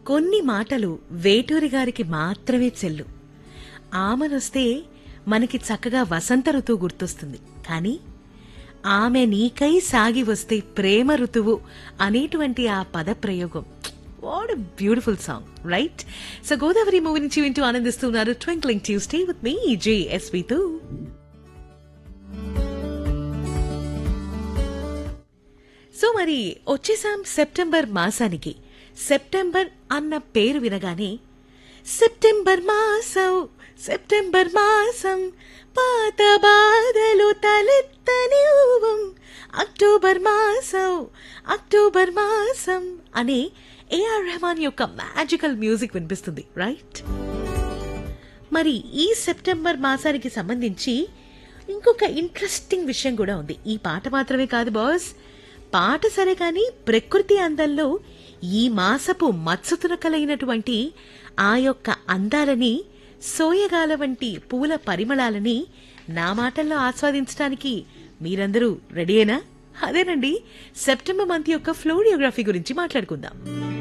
కొన్ని మాటలు వేటూరి గారికి మాత్రమే చెల్లు ఆమెనొస్తే మనకి చక్కగా వసంత ఋతువు గుర్తొస్తుంది కానీ ఆమె నీకై సాగి వస్తే ప్రేమ ఋతువు అనేటువంటి ఆ పద ప్రయోగం what beautiful song right so Godavari movie నుంచి వింటూ ఆనందిస్తున్నారు twinkling Tuesday with me J S V తో సో మరి వచ్చేసాం సెప్టెంబర్ మాసానికి సెప్టెంబర్ అన్న పేరు వినగానే సెప్టెంబర్ మాసం సెప్టెంబర్ మాసం పాత బాధలు తలెత్తనివ్వం అక్టోబర్ మాసం అక్టోబర్ మాసం అనే ఏఆర్ రెహమాన్ యొక్క మ్యాజికల్ మ్యూజిక్ వినిపిస్తుంది రైట్ మరి ఈ సెప్టెంబర్ మాసానికి సంబంధించి ఇంకొక ఇంట్రెస్టింగ్ విషయం కూడా ఉంది ఈ పాట మాత్రమే కాదు బాస్ పాట సరే కానీ ప్రకృతి అందంలో ఈ మాసపు మత్సుతునకలైనటువంటి ఆ యొక్క అందాలని సోయగాల వంటి పూల పరిమళాలని నా మాటల్లో ఆస్వాదించడానికి మీరందరూ రెడీయేనా అదేనండి సెప్టెంబర్ మంత్ యొక్క ఫ్లోరియోగ్రఫీ గురించి మాట్లాడుకుందాం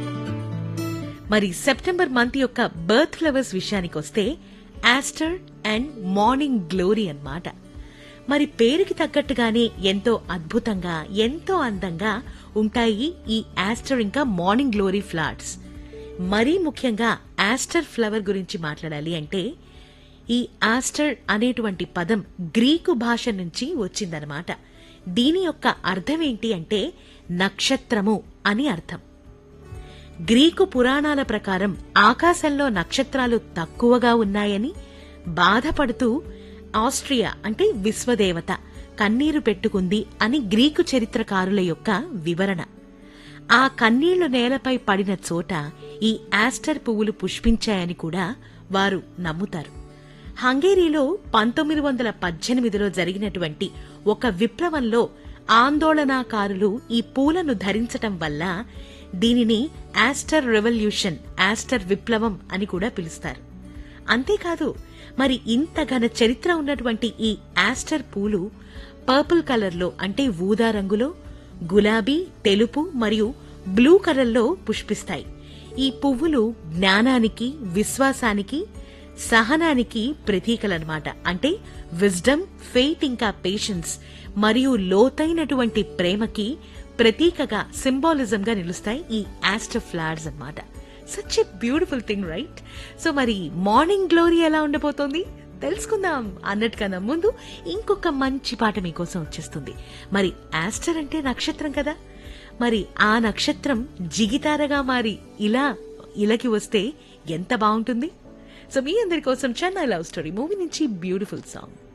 మరి సెప్టెంబర్ మంత్ యొక్క బర్త్ ఫ్లవర్స్ విషయానికి వస్తే ఆస్టర్ అండ్ మార్నింగ్ గ్లోరీ అన్నమాట మరి పేరుకి తగ్గట్టుగానే ఎంతో అద్భుతంగా ఎంతో అందంగా ఉంటాయి ఈ ఆస్టర్ ఇంకా మార్నింగ్ గ్లోరీ ఫ్లవర్స్ మరీ ముఖ్యంగా ఆస్టర్ ఫ్లవర్ గురించి మాట్లాడాలి అంటే ఈ ఆస్టర్ అనేటువంటి పదం గ్రీకు భాష నుంచి వచ్చిందనమాట దీని యొక్క అర్థం ఏంటి అంటే నక్షత్రము అని అర్థం గ్రీకు పురాణాల ప్రకారం ఆకాశంలో నక్షత్రాలు తక్కువగా ఉన్నాయని బాధపడుతూ ఆస్ట్రియా అంటే విశ్వదేవత కన్నీరు పెట్టుకుంది అని గ్రీకు చరిత్రకారుల యొక్క వివరణ ఆ కన్నీళ్లు నేలపై పడిన చోట ఈ ఆస్టర్ పువ్వులు పుష్పించాయని కూడా వారు నమ్ముతారు హంగేరీలో పంతొమ్మిది వందల పద్దెనిమిదిలో జరిగినటువంటి ఒక విప్లవంలో ఆందోళనాకారులు ఈ పూలను ధరించటం వల్ల దీనిని ఆస్టర్ రెవల్యూషన్ ఆస్టర్ విప్లవం అని కూడా పిలుస్తారు అంతేకాదు మరి ఇంత ఘన చరిత్ర ఉన్నటువంటి ఈ ఆస్టర్ పూలు పర్పుల్ కలర్లో అంటే ఊదా రంగులో గులాబీ తెలుపు మరియు బ్లూ కలర్లో పుష్పిస్తాయి ఈ పువ్వులు జ్ఞానానికి విశ్వాసానికి సహనానికి ప్రతీకలన్నమాట అంటే విజ్డమ్ ఫెయిత్ ఇంకా పేషెన్స్ మరియు లోతైనటువంటి ప్రేమకి ప్రతీకగా సింబాలిజం గా నిలుస్తాయి ఈ ఆస్టర్ ఫ్లవర్స్ అన్నమాట such a beautiful thing right so మరి మార్నింగ్ గ్లోరీ ఎలా ఉండబోతోంది తెలుసుకుందాం అన్నట్టుకన్నా ముందు ఇంకొక మంచి పాట మీకోసం వచ్చేస్తుంది మరి ఆస్టర్ అంటే నక్షత్రం కదా మరి ఆ నక్షత్రం జిగితారగా మారి ఇలా ఇలకి వస్తే ఎంత బాగుంటుంది సో మీ అందరి కోసం చెన్నై లవ్ స్టోరీ మూవీ నుంచి బ్యూటిఫుల్ సాంగ్